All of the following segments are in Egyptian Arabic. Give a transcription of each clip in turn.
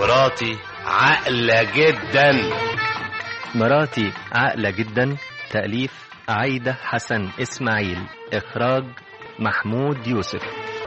مراتي عاقلة جدا مراتي عاقلة جدا تأليف عايدة حسن إسماعيل إخراج محمود يوسف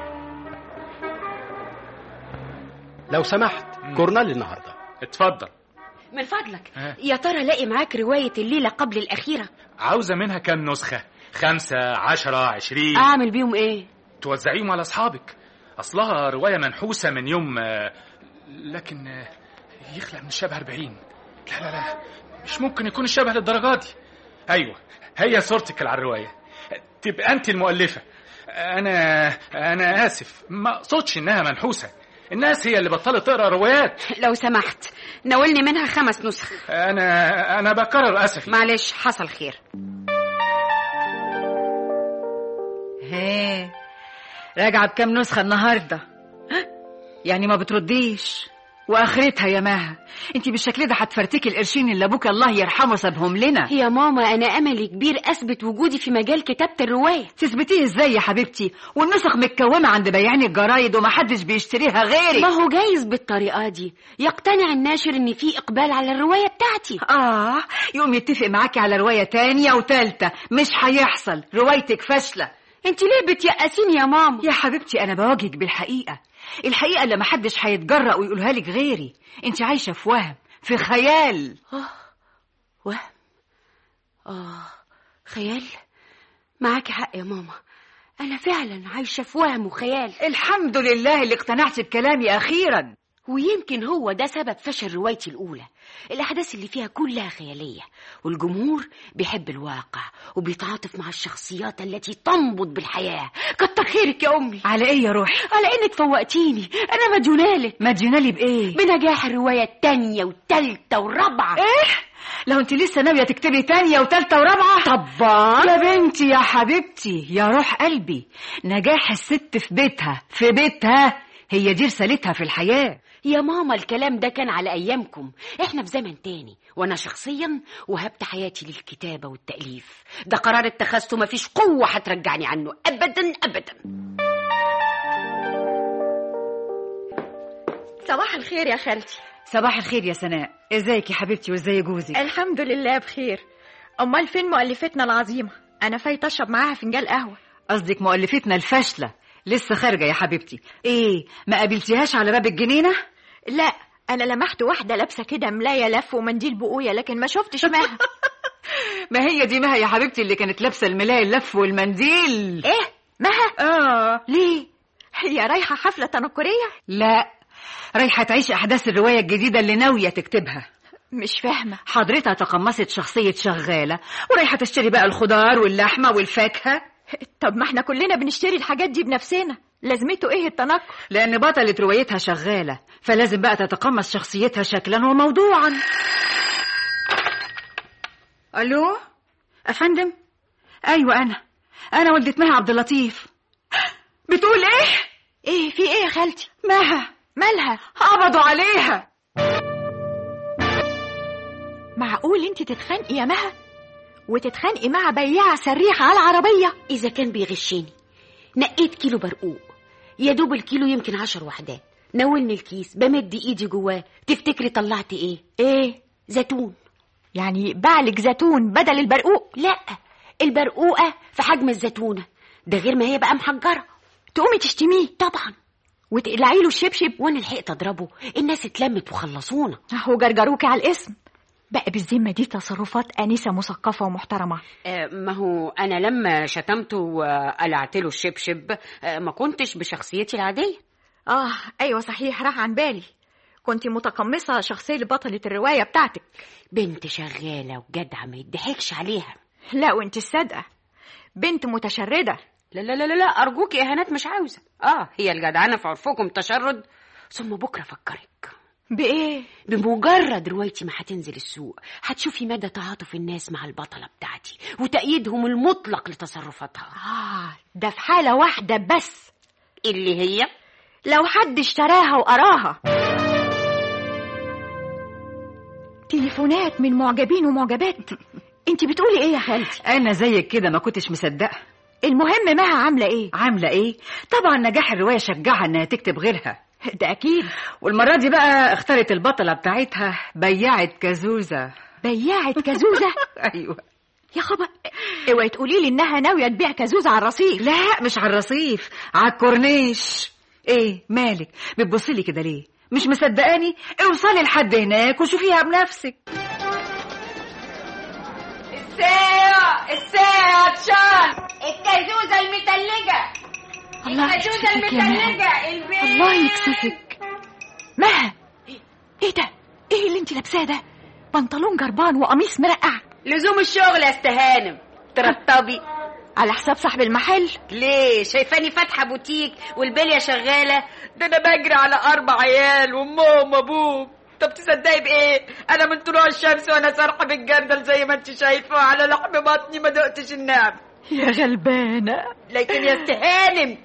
لو سمحت كورنال النهارده اتفضل من فضلك ها؟ يا ترى لاقي معاك رواية الليلة قبل الأخيرة عاوزة منها كام نسخة خمسة عشرة عشرين أعمل بيهم إيه توزعيهم على أصحابك أصلها رواية منحوسة من يوم آه، لكن آه، يخلق من الشبه أربعين لا لا لا مش ممكن يكون الشبه للدرجة دي أيوة هي صورتك اللي على الرواية تبقى أنت المؤلفة أنا أنا آسف ما أقصدش إنها منحوسة الناس هي اللي بطلت تقرا روايات لو سمحت ناولني منها خمس نسخ أنا أنا بكرر أسفي معلش حصل خير هي راجعة بكام نسخة النهاردة ها؟ يعني ما بترديش واخرتها يا ماها انت بالشكل ده هتفرتكي القرشين اللي ابوك الله يرحمه سابهم لنا يا ماما أنا أملي كبير أثبت وجودي في مجال كتابة الرواية تثبتيه ازاي يا حبيبتي والنسخ متكومه عند بياعين الجرايد ومحدش بيشتريها غيري ما هو جايز بالطريقة دي يقتنع الناشر إن في إقبال على الرواية بتاعتي اه يقوم يتفق معاكي على روايه تانية وتالتة مش هيحصل روايتك فاشله انت ليه بتيأسيني يا ماما يا حبيبتي انا بواجهك بالحقيقه الحقيقه اللي محدش هيتجرأ ويقولها لك غيري انت عايشه في وهم في خيال وهم آه خيال معاكي حق يا ماما أنا فعلا عايشة في وهم وخيال الحمد لله اللي اقتنعت بكلامي اخيرا ويمكن هو ده سبب فشل روايتي الأولى الأحداث اللي فيها كلها خيالية والجمهور بيحب الواقع وبيتعاطف مع الشخصيات التي تنبض بالحياة كتر خيرك يا أمي على ايه يا روحي على إنك فوقتيني أنا مديونالك مديونالي بايه بنجاح الرواية التانية والتالتة والرابعة ايه لو انت لسه ناويه تكتبي تانية وتالتة ورابعه طبعا يا بنتي يا حبيبتي يا روح قلبي نجاح الست في بيتها في بيتها هي دي رسالتها في الحياه يا ماما الكلام ده كان على أيامكم إحنا في زمن تاني وأنا شخصيا وهبت حياتي للكتابة والتأليف ده قرار اتخذته مفيش قوة هترجعني عنه أبدا أبدا صباح الخير يا خالتي صباح الخير يا سناء ازيك يا حبيبتي وازاي جوزك الحمد لله بخير امال فين مؤلفتنا العظيمه انا فايته اشرب معاها فنجان قهوه قصدك مؤلفتنا الفاشله لسه خارجه يا حبيبتي ايه ما قابلتيهاش على باب الجنينه لا انا لمحت واحده لابسه كده ملايه لف ومنديل بقويه لكن ما شفتش مها ما هي دي مها يا حبيبتي اللي كانت لابسه الملاية اللف والمنديل ايه مها اه ليه هي رايحه حفله تنكريه لا رايحه تعيش احداث الروايه الجديده اللي ناويه تكتبها مش فاهمه حضرتها تقمصت شخصيه شغاله ورايحه تشتري بقى الخضار واللحمه والفاكهه طب ما احنا كلنا بنشتري الحاجات دي بنفسنا لازمته ايه التنكر لان بطله روايتها شغاله فلازم بقى تتقمص شخصيتها شكلا وموضوعا الو افندم ايوه انا انا والدة مها عبد اللطيف بتقول ايه ايه في ايه يا خالتي مها مالها قبضوا عليها معقول انت تتخانقي يا مها وتتخانقي مع بياعه سريحه على العربيه إذا كان بيغشني نقيت كيلو برقوق يا دوب الكيلو يمكن عشر وحدات ناولني الكيس بمد ايدي جواه تفتكري طلعت ايه ايه زيتون يعني بعلك زيتون بدل البرقوق لا البرقوقة في حجم الزيتونة ده غير ما هي بقى محجرة تقومي تشتميه طبعا وتقلعي له الشبشب وانا لحقت اضربه الناس اتلمت وخلصونا اهو جرجروكي على الاسم بقى بالذمه دي تصرفات انسه مثقفه ومحترمه آه، ما هو انا لما شتمته وقلعت له الشبشب آه، ما كنتش بشخصيتي العاديه اه ايوه صحيح راح عن بالي كنت متقمصه شخصيه بطله الروايه بتاعتك بنت شغاله وجدعه ما يضحكش عليها لا وانت الصادقه بنت متشرده لا لا لا لا, لا ارجوك يا هنات مش عاوزه اه هي الجدعنه في عرفكم تشرد ثم بكره افكرك بايه بمجرد روايتي ما هتنزل السوق هتشوفي مدى تعاطف الناس مع البطلة بتاعتي وتأييدهم المطلق لتصرفاتها اه ده في حاله واحده بس اللي هي لو حد اشتراها وقراها تليفونات من معجبين ومعجبات انت بتقولي ايه يا خالتي انا زيك كده ما كنتش مصدقه المهم مها عامله ايه عامله ايه طبعا نجاح الروايه شجعها انها تكتب غيرها ده اكيد والمرة دي بقى اختارت البطلة بتاعتها بياعة كازوزة بياعة كازوزة ايوه يا خبر اوعي تقولي لي انها ناوية تبيع كازوزة على الرصيف لا مش على الرصيف على الكورنيش ايه مالك بتبصي لي كده ليه مش مصدقاني اوصلي لحد هناك وشوفيها بنفسك الساعة الساعة تشان الكازوزة المتلجة الله يكسفك يا مها الله يكسفك مها ايه ده ايه اللي انت لابساه ده بنطلون جربان وقميص مرقع لزوم الشغل يا استهانم ترطبي على حساب صاحب المحل ليه شايفاني فاتحه بوتيك والبليه شغاله ده انا بجري على اربع عيال وامهم وابوهم طب تصدقي بايه انا من طلوع الشمس وانا سارحه بالجردل زي ما انت شايفه على لحم بطني ما دقتش النعم يا غلبانة لكن يا استهانم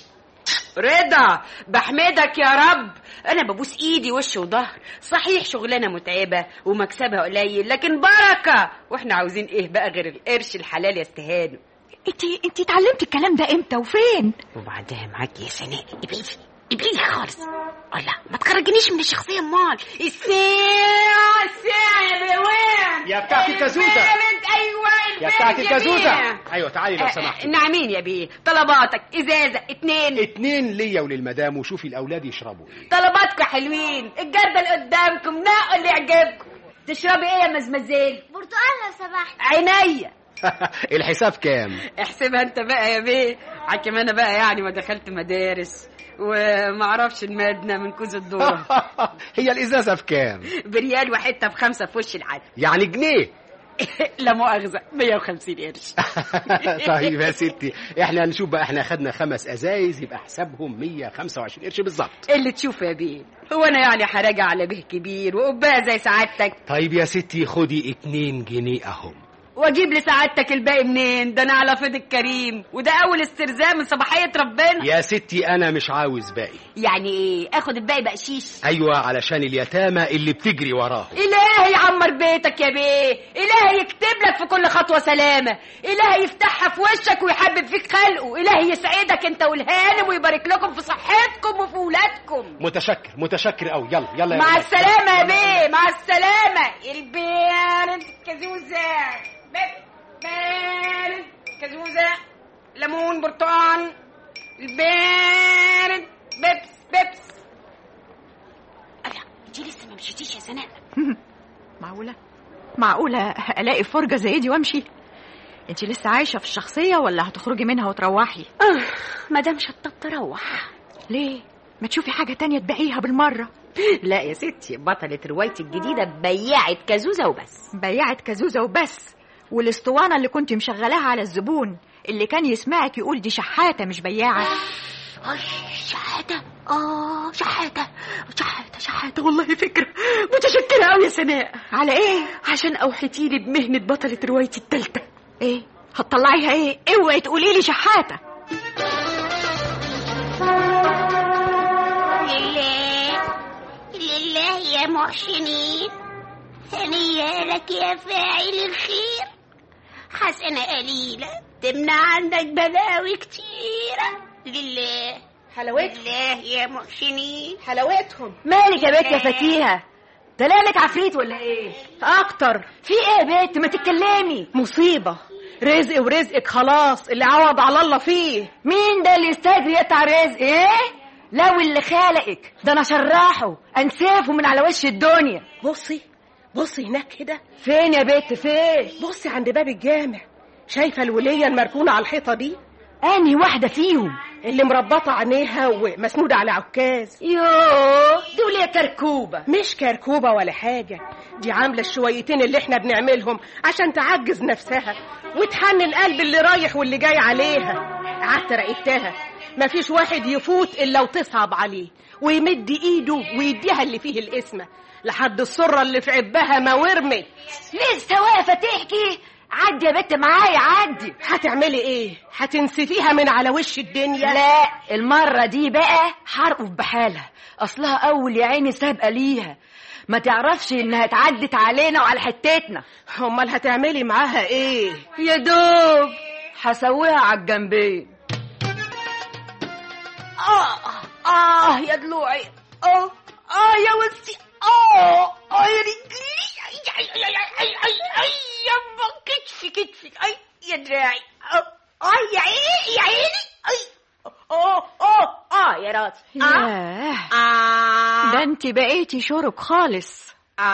رضا بحمدك يا رب انا ببوس ايدي وش وظهر صحيح شغلانه متعبه ومكسبها قليل لكن بركه واحنا عاوزين ايه بقى غير القرش الحلال يا استهانم انت انت اتعلمتي الكلام ده امتى وفين وبعدها معاكي يا سناء ابعدي ابعدي خالص الله ما تخرجنيش من الشخصيه امال الساعه الساعه يا بوان يا بتاعت الكازوزة. البنت ايوه يا بتاعت البنت الكازوزة جميلة. ايوه تعالي لو آه، سمحت نعمين يا بيه طلباتك ازازه اتنين اتنين ليا وللمدام وشوفي الاولاد يشربوا ايه طلباتكم حلوين الجردل قدامكم نقوا اللي يعجبكم تشربي ايه يا مزمزيل برتقال لو سمحت عينيا الحساب كام احسبها انت بقى يا بيه حكم انا بقى يعني ما دخلت مدارس وما اعرفش المادنه من كوز الدوره هي الازازه في كام بريال وحته بخمسه في وش العدد يعني جنيه لا مؤاخذه 150 قرش طيب يا ستي احنا هنشوف بقى احنا خدنا خمس ازايز يبقى حسابهم 125 قرش بالظبط اللي تشوف يا بيه هو انا يعني حراجع على به كبير وقبها زي سعادتك طيب يا ستي خدي اتنين جنيه اهم واجيب لسعادتك الباقي منين ده انا على فيض الكريم وده اول استرزاق من صباحيه ربنا يا ستي انا مش عاوز باقي يعني ايه اخد الباقي بقشيش ايوه علشان اليتامى اللي بتجري وراهم إلهي يعمر بيتك يا بيه إلهي يكتب لك في كل خطوة سلامة إلهي يفتحها في وشك ويحبب فيك خلقه إلهي يسعدك أنت والهانم ويبارك لكم في صحتكم وفي ولادكم متشكر متشكر قوي يلا يلا يا مع ولاد. السلامة يا بيه مع السلامة البارد كزوزة بيب بارد كزوزة ليمون برتقال البارد بيبس بيبس ألا انتي لسه ما مشيتيش يا سناء معقولة معقولة الاقي فرجة زي دي وامشي انت لسه عايشة في الشخصية ولا هتخرجي منها وتروحي آه مدام شطبت روح ليه ما تشوفي حاجة تانية تبيعيها بالمرة لا يا ستي بطلة روايتي الجديدة بياعة كازوزة وبس بياعة كازوزة وبس والاسطوانة اللي كنت مشغلاها على الزبون اللي كان يسمعك يقول دي شحاتة مش بياعة أي شحاتة آه شحاتة شحاتة شحاتة والله فكرة متشكرة أوي يا سناء على ايه عشان أوحيتي لي بمهنة بطلة روايتي التالتة ايه هتطلعيها ايه اوعي تقولي لي شحاتة لله لله يا محسنين هنيا لك يا فاعل الخير حسنة قليلة تمنع عندك بلاوي كتيرة لله حلاوتهم لله يا محسنين حلاوتهم مالك يا بنت يا فتيها طلعلك عفريت ولا ايه اكتر في ايه يا بنت ما تتكلمي مصيبة رزق ورزقك خلاص اللي عوض على الله فيه مين ده اللي يستجري يقطع رزق ايه لو اللي خالقك ده انا شراحه انسافه من على وش الدنيا بصي بصي هناك كده فين يا بنت فين بصي عند باب الجامع شايفة الولية المركونة على الحيطة دي انهي واحده فيهم اللي مربطة عينيها ومسنودة على عكاز يوه دول يا كركوبه مش كركوبة ولا حاجة دي عاملة الشويتين اللي احنا بنعملهم عشان تعجز نفسها وتحنن القلب اللي رايح واللي جاي عليها قعدت راقبتها مفيش واحد يفوت الا وتصعب عليه ويمد ايده ويديها اللي فيه الاسمة لحد السرة اللي في عبها ما ورمت لسه واقفه تحكي عدي يا بنت معايا عدي هتعملي ايه هتنسفيها من على وش الدنيا لا المرة دي بقى هرقف بحالها أصلها أول يا عيني سابقة ليها ما تعرفش إنها اتعدت علينا وعلى حتتنا امال هتعملي معاها ايه يا دوب هسويها على الجنبين آه آه يا ضلوعي اه اه يا وسي اه اه يا رجلي اي اي اي اي اي اي اي يما كتفي كتفي اي يا دراعي اه آه، يا عيني يا عيني اي اه اه اه يا راسي ياه اه ده انت بقيتي شرب خالص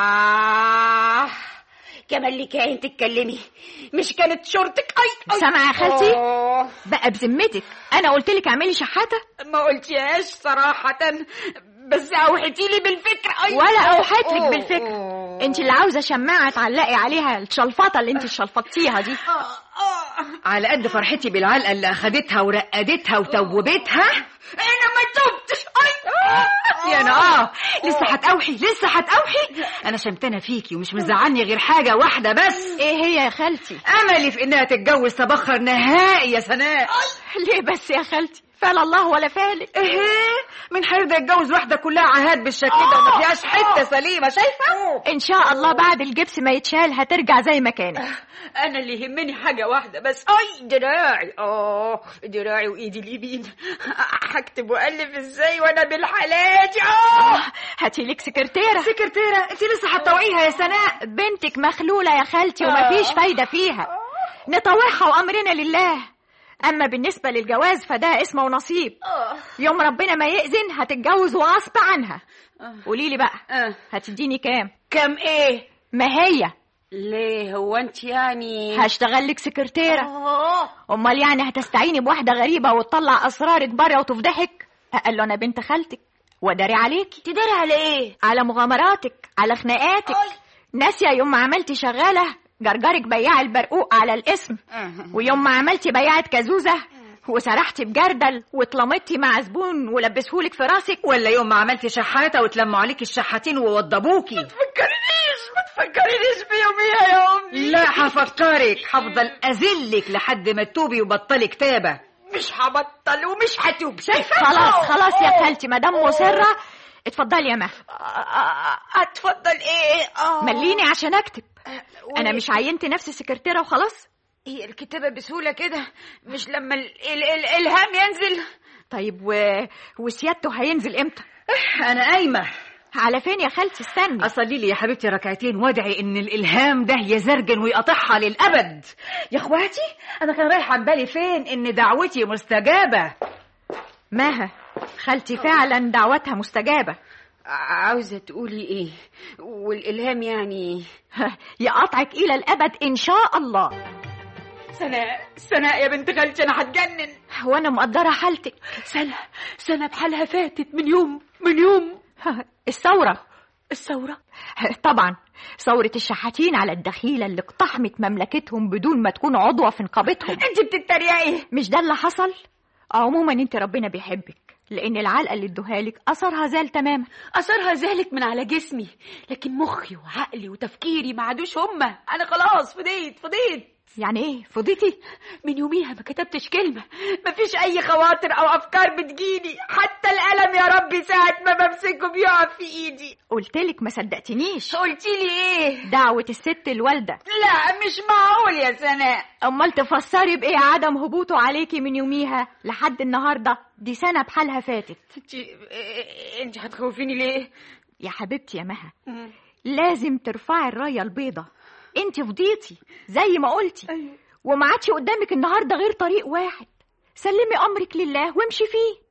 آه كمان لك عين تتكلمي مش كانت شورتك أي, أي. سامعة يا خالتي؟ آه. بقى بذمتك انا قلت لك اعملي شحاته ما قلتيهاش صراحة بس اوحتي لي بالفكرة أي. ولا آه، اوحت لك آه، بالفكره آه. انت اللي عاوزه شماعه تعلقي عليها الشلفطه اللي انت شلفطتيها دي آه، آه. على قد فرحتي بالعلقه اللي اخدتها ورقدتها وتوبتها انا ما تبتش اي يا انا اه لسه هتقوحي لسه هتقوحي انا شمتانه فيكي ومش مزعلني غير حاجه واحده بس ايه هي يا خالتي املي في انها تتجوز تبخر نهائي يا سناء ليه بس يا خالتي فعل الله ولا فالك ايه من هيرضى يتجوز واحده كلها عهاد بالشكل ده وما فيهاش حته سليمه شايفه ان شاء الله بعد الجبس ما يتشال هترجع زي ما كانت انا اللي يهمني حاجة واحدة بس اي دراعي اه دراعي وايدي اليمين هكتب والف ازاي وانا بالحالات اه هاتي لك سكرتيره سكرتيره انت لسه هتطوعيها يا سناء بنتك مخلوله يا خالتي ومفيش فايده فيها نطوعها وامرنا لله اما بالنسبه للجواز فده اسمه ونصيب يوم ربنا ما يأذن هتتجوز وغصب عنها قولي لي بقى آه. هتديني كام كم ايه ما هي ليه هو انت يعني هشتغل لك سكرتيره اه امال يعني هتستعيني بواحده غريبه وتطلع اسرارك بره وتفضحك قال له انا بنت خالتك وداري عليكي تداري على ايه على مغامراتك على خناقاتك ناسيه يوم ما عملتي شغاله جرجرك بياع البرقوق على الاسم ويوم ما عملتي بياعة كازوزة وسرحتي بجردل واتلمطتي مع زبون ولبسهولك في راسك ولا يوم ما عملتي شحاته وتلموا عليكي الشحاتين ووضبوكي تفكرنيش ما تفكرنيش بيوميها يا امي لا هفكرك هفضل اذلك لحد ما تتوبي وبطلي كتابه مش هبطل ومش هتوب شايفه خلاص خلاص يا خالتي مدام مصرة اتفضلي يا مها اتفضل ايه اه مليني عشان اكتب انا مش عينت نفسي سكرتيرة وخلاص هي الكتابة بسهولة كده مش لما ال ال ال الهام ينزل طيب و... وسيادته هينزل امتى انا قايمه على فين يا خالتي استني اصلي لي يا حبيبتي ركعتين وادعي ان الالهام ده يزرجن ويقطعها للابد يا اخواتي انا كان رايح عن بالي فين ان دعوتي مستجابه مها خالتي فعلا دعوتها مستجابة عاوزة تقولي ايه والالهام يعني يقطعك الى الابد ان شاء الله سناء سناء يا بنت خالتي انا هتجنن وانا مقدرة حالتك سنة سنة بحالها فاتت من يوم من يوم الثورة الثورة طبعا ثورة الشحاتين على الدخيلة اللي اقتحمت مملكتهم بدون ما تكون عضوة في نقابتهم انت بتتريقي مش ده اللي حصل عموما انت ربنا بيحبك لان العلقة اللي ادوهالك اثرها زال تماما اثرها ذلك من على جسمي لكن مخي وعقلي وتفكيري ما عادوش هما انا خلاص فضيت فضيت يعني ايه فضيتي من يوميها ما كتبتش كلمة مفيش أي خواطر أو أفكار بتجيلي حتى القلم يا ربي ساعة ما بمسكه بيقع في إيدي قلتلك ما صدقتنيش قلتيلي إيه؟ دعوة الست الوالدة لا مش معقول يا سناء امال تفسري بايه عدم هبوطه عليكي من يوميها لحد النهارده دي سنه بحالها فاتت انت انت هتخوفيني ليه؟ يا حبيبتي يا مها لازم ترفعي الرايه البيضة انت فضيتي زي ما قلتي أيوة. وما عادش قدامك النهارده غير طريق واحد سلمي امرك لله وامشي فيه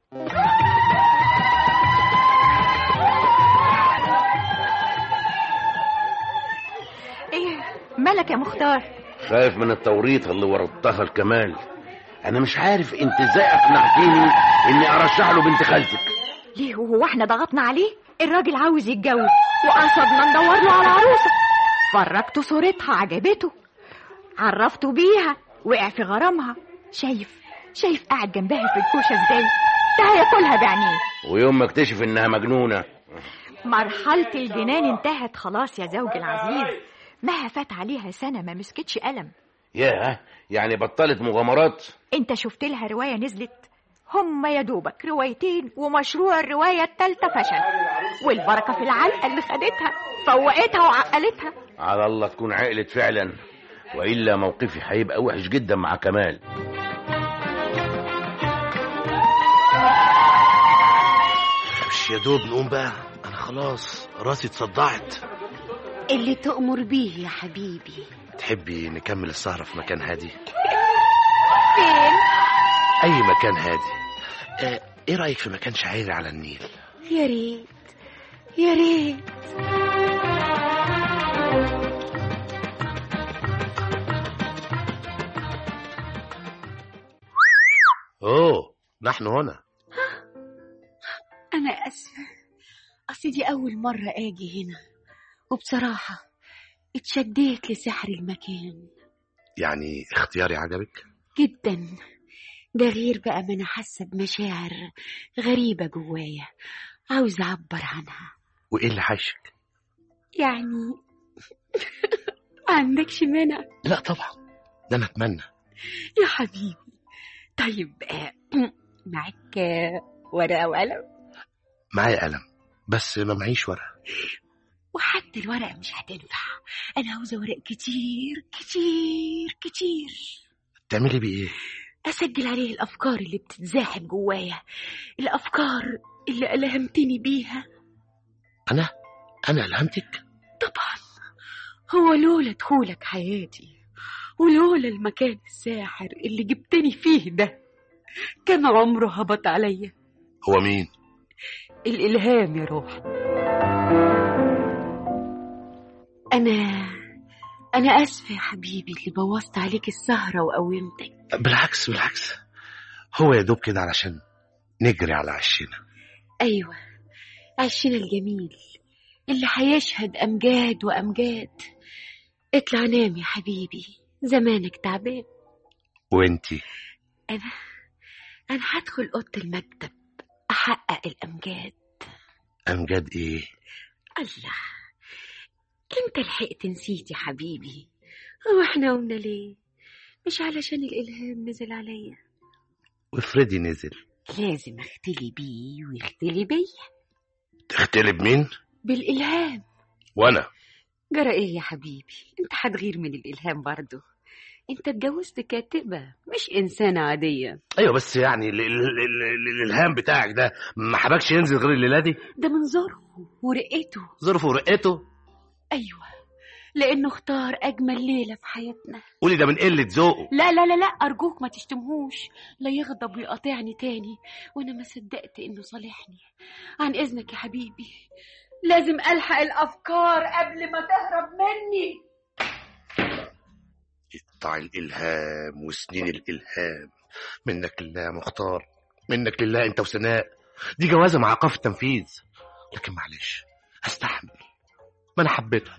ايه مالك يا مختار خايف من التوريط اللي ورطتها الكمال انا مش عارف انت ازاي اقنعتيني اني ارشح له بنت خالتك ليه وهو احنا ضغطنا عليه الراجل عاوز يتجوز وقصدنا ندور له على عروسه فرجته صورتها عجبته عرفته بيها وقع في غرامها شايف شايف قاعد جنبها في الكوشه ازاي ده هياكلها بعينيه ويوم ما اكتشف انها مجنونه مرحله الجنان انتهت خلاص يا زوجي العزيز مها فات عليها سنه ما مسكتش قلم ياه يعني بطلت مغامرات انت شفت لها روايه نزلت هم يا دوبك روايتين ومشروع الروايه التالتة فشل والبركه في العلقه اللي خدتها فوقتها وعقلتها على الله تكون عقلت فعلا والا موقفي هيبقى وحش جدا مع كمال يا دوب نقوم بقى انا خلاص راسي اتصدعت اللي تؤمر بيه يا حبيبي تحبي نكمل السهرة في مكان هادي فين اي مكان هادي آه، ايه رأيك في مكان شعيري على النيل يا ريت يا ريت اوه نحن هنا أنا أسفة أصل دي أول مرة آجي هنا وبصراحة اتشديت لسحر المكان يعني اختياري عجبك جدا ده غير بقى ما أنا حاسة بمشاعر غريبة جوايا عاوزة أعبر عنها وايه اللي حاشك يعني عندكش مانع لا طبعا ده انا اتمنى يا حبيبي طيب آه، معاك آه، ورقة وقلم معايا قلم بس ما معيش ورقة وحتى الورقة مش هتنفع أنا عاوزة ورق كتير كتير كتير تعملي بيه ايه أسجل عليه الأفكار اللي بتتزاحم جوايا الأفكار اللي ألهمتني بيها انا انا الهمتك طبعا هو لولا دخولك حياتي ولولا المكان الساحر اللي جبتني فيه ده كان عمره هبط عليا هو مين الإلهام يا روح أنا أنا آسفة يا حبيبي اللي بوظت عليك السهرة وقومتك بالعكس بالعكس هو يا دوب كده علشان نجري على عشنا أيوة عشنا الجميل اللي هيشهد أمجاد وأمجاد اطلع نام يا حبيبي زمانك تعبان وانتي أنا أنا هدخل أوضة المكتب أحقق الأمجاد امجاد ايه الله انت لحقت نسيت يا حبيبي هو احنا قمنا ليه مش علشان الإلهام نزل عليا وافرضي نزل لازم اختلي بيه ويختلي بيا تختلب مين بالإلهام وانا جرى ايه يا حبيبي انت هتغير من الإلهام برضه انت اتجوزت كاتبة مش إنسانة عادية ايوه بس يعني ال- ال- ال- ال- الالهام بتاعك ده ما حبكش ينزل غير الليله دي ده من ظرفه ورقته ظرفه ورقته أيوة لأنه اختار أجمل ليلة في حياتنا قولي ده من قله ذوقه لا لا لا لا أرجوك ما تشتمهوش لا يغضب ويقاطعني تاني وأنا ما صدقت إنه صالحني عن إذنك يا حبيبي لازم ألحق الأفكار قبل ما تهرب مني يقطع الالهام وسنين الالهام منك لله يا مختار منك لله انت وسناء دي جوازه مع ايقاف التنفيذ لكن معلش هستحمل ما انا حبيتها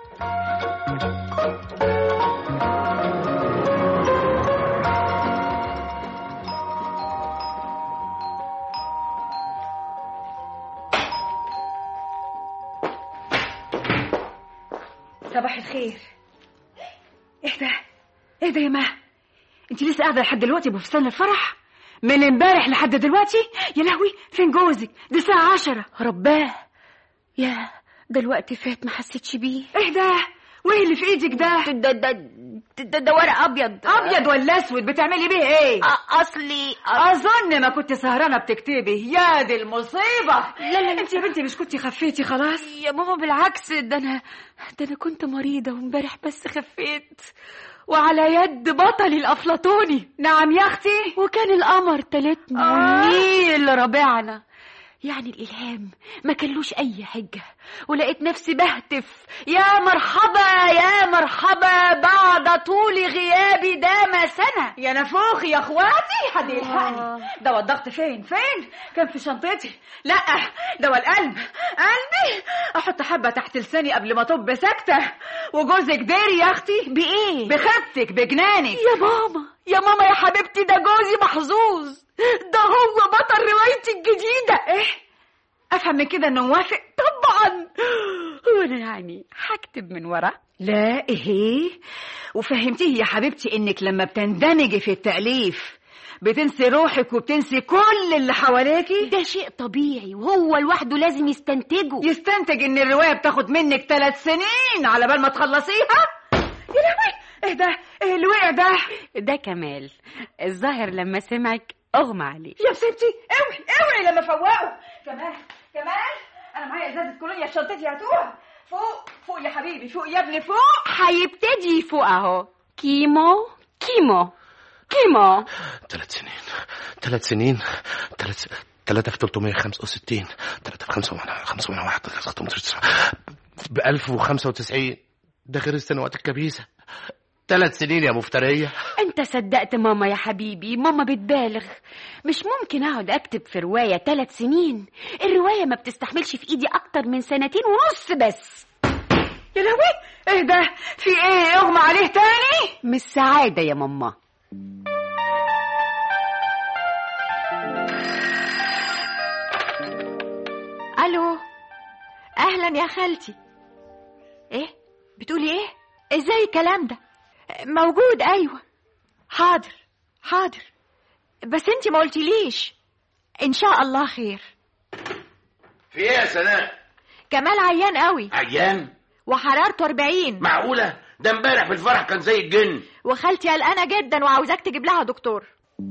صباح الخير ايه ده ايه ده يا ما انت لسه قاعده لحد دلوقتي بفستان الفرح من امبارح لحد دلوقتي يا لهوي فين جوزك دي الساعه عشرة رباه يا ده الوقت فات ما حسيتش بيه ايه ده وايه اللي في ايدك ده ده ده ده, ده ورق أبيض ابيض ولا اسود بتعملي بيه ايه أ- أصلي اظن ما كنت سهرانه بتكتبي يا دي المصيبه لا لا انت يا بنتي مش كنتي خفيتي خلاص يا ماما بالعكس ده أنا ده أنا كنت مريضة وامبارح بس خفيت وعلى يد بطلي الأفلاطوني نعم يا اختي وكان القمر تالتنا آه. والنيل رابعنا يعني الإلهام ما كلوش أي حجة ولقيت نفسي بهتف يا مرحبا يا مرحبا بعد طول غيابي دام سنة يا نفوخي يا اخواتي حد يلحقني آه. دواء الضغط فين فين كان في شنطتي لا دواء القلب قلبي احط حبه تحت لساني قبل ما طب سكته وجوزك داري يا اختي بإيه؟ بخيبتك بجنانك يا ماما يا ماما يا حبيبتي ده جوزي محظوظ ده هو بطل روايتي الجديدة ايه افهم من كده انه موافق طبعا وانا يعني هكتب من ورا لا ايه وفهمتيه يا حبيبتي انك لما بتندمجي في التأليف بتنسي روحك وبتنسي كل اللي حواليكي ده شيء طبيعي وهو لوحده لازم يستنتجه يستنتج ان الروايه بتاخد منك ثلاث سنين على بال ما تخلصيها يا لهوي ايه ده ايه اللي وقع ده ده كمال الظاهر لما سمعك اغمى عليه يا ستي اوعي اوعي لما فوقه كمان كمال انا معايا ازازه كولونيا في شنطتي هاتوها فوق فوق يا حبيبي فوق يا ابني فوق هيبتدي يفوق اهو كيمو كيمو كيمو ثلاث سنين ثلاث سنين ثلاث ثلاثة في 365 ثلاثة في 501 ب 1095 ده غير السنوات الكبيسة ثلاث سنين يا مفترية انت صدقت ماما يا حبيبي ماما بتبالغ مش ممكن اقعد اكتب في رواية ثلاث سنين الرواية ما بتستحملش في ايدي اكتر من سنتين ونص بس يا لهوي ايه ده في ايه اغمى عليه تاني مش سعادة يا ماما الو اهلا يا خالتي ايه بتقولي ايه ازاي الكلام ده موجود ايوه حاضر حاضر بس انت ما قلتليش ان شاء الله خير في ايه يا سناء كمال عيان قوي عيان وحرارته 40 معقوله ده امبارح في الفرح كان زي الجن وخالتي قلقانه جدا وعاوزاك تجيب لها دكتور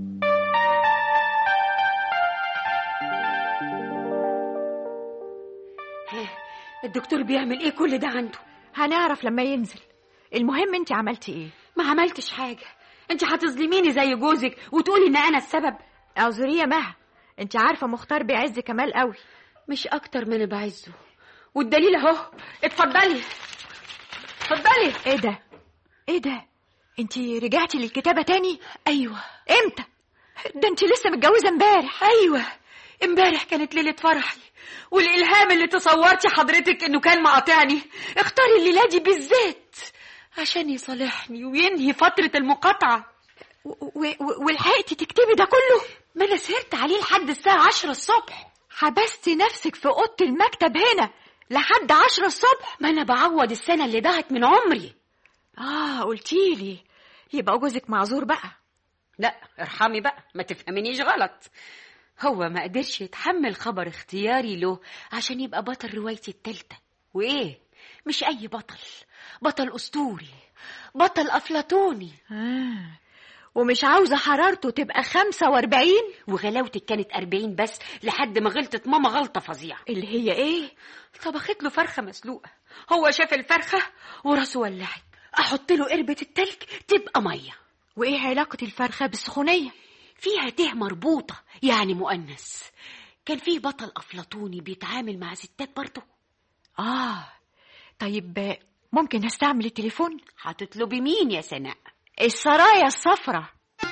الدكتور بيعمل ايه كل ده عنده هنعرف لما ينزل المهم انت عملتي ايه ما عملتش حاجة انت هتظلميني زي جوزك وتقولي ان انا السبب اعذريه يا مها انت عارفه مختار بيعز كمال قوي مش اكتر ما انا بعزه والدليل اهو اتفضلي اتفضلي ايه ده ايه ده انت رجعتي للكتابه تاني ايوه امتى ده انت لسه متجوزه امبارح ايوه امبارح كانت ليله فرحي والالهام اللي تصورتي حضرتك انه كان مقاطعني اختاري الليله دي بالذات عشان يصالحني وينهي فتره المقاطعه و- و- ولحقتي تكتبي ده كله ما انا سهرت عليه لحد الساعه عشرة الصبح حبستي نفسك في اوضه المكتب هنا لحد عشرة الصبح ما انا بعوض السنه اللي ضاعت من عمري اه قلتيلي يبقى جوزك معذور بقى لا ارحمي بقى ما تفهمنيش غلط هو ما قدرش يتحمل خبر اختياري له عشان يبقى بطل روايتي التالتة وايه مش اي بطل بطل اسطوري بطل افلاطوني آه. ومش عاوزه حرارته تبقى 45 وغلاوتك كانت أربعين بس لحد ما غلطت ماما غلطة فظيعة اللي هي ايه طبخت له فرخة مسلوقة هو شاف الفرخة وراسه ولعت أحط له قربة التلج تبقى مية وايه علاقه الفرخه بالسخونيه فيها ته مربوطة يعني مؤنث كان فيه بطل أفلاطوني بيتعامل مع ستات برضه اه طيب ممكن استعمل التليفون هتطلبي مين يا سناء السرايا الصفراء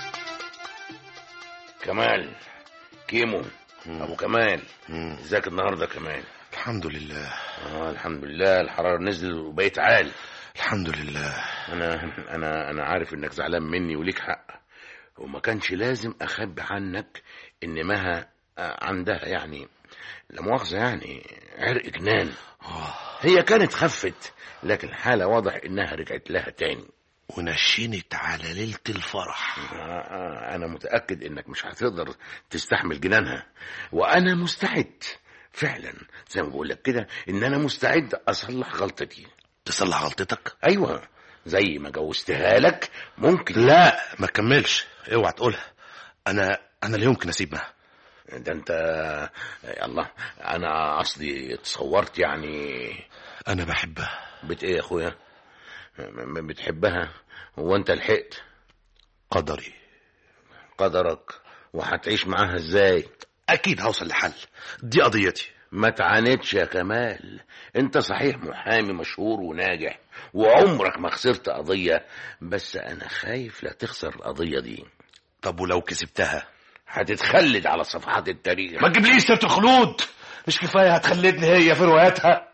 كمال كيمو ابو كمال مم. ازيك النهارده كمال الحمد لله اه الحمد لله الحراره نزلت وبقيت عال الحمد لله انا انا انا عارف انك زعلان مني وليك حق وما كانش لازم اخبي عنك ان مها آه، عندها يعني لا مؤاخذه يعني عرق جنان هي كانت خفت لكن الحاله واضح انها رجعت لها تاني ونشنت على ليلة الفرح آه، آه، انا متاكد انك مش هتقدر تستحمل جنانها وانا مستعد فعلا زي ما بقول لك كده ان انا مستعد اصلح غلطتي تصلح غلطتك ايوه زي ما جوزتها لك ممكن لا ما كملش اوعى تقولها انا انا لا يمكن اسيب مها ده انت يا الله انا قصدي تصورت يعني انا بحبها بت ايه يا اخويا م- م- بتحبها هو انت لحقت قدري قدرك وهتعيش معاها ازاي اكيد هوصل لحل دي قضيتي ما تعاندش يا كمال انت صحيح محامي مشهور وناجح وعمرك ما خسرت قضية بس انا خايف لا تخسر القضية دي طب ولو كسبتها هتتخلد على صفحات التاريخ ما تجيبليش سيره الخلود مش كفايه هتخلدني هي في رواياتها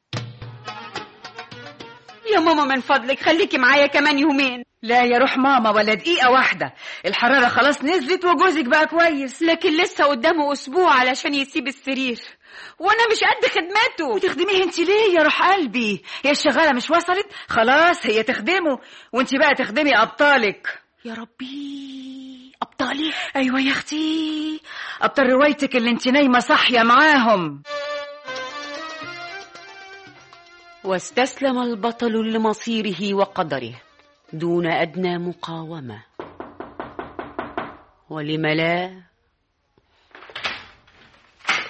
يا ماما من فضلك خليكي معايا كمان يومين لا يا روح ماما ولا دقيقة واحدة الحرارة خلاص نزلت وجوزك بقى كويس لكن لسه قدامه أسبوع علشان يسيب السرير وأنا مش قد خدمته وتخدميه انت ليه يا روح قلبي هي الشغالة مش وصلت خلاص هي تخدمه وانت بقى تخدمي أبطالك يا ربي أبطالي أيوة يا أختي أبطال روايتك اللي انت نايمة صاحية معاهم واستسلم البطل لمصيره وقدره دون أدنى مقاومة ولم لا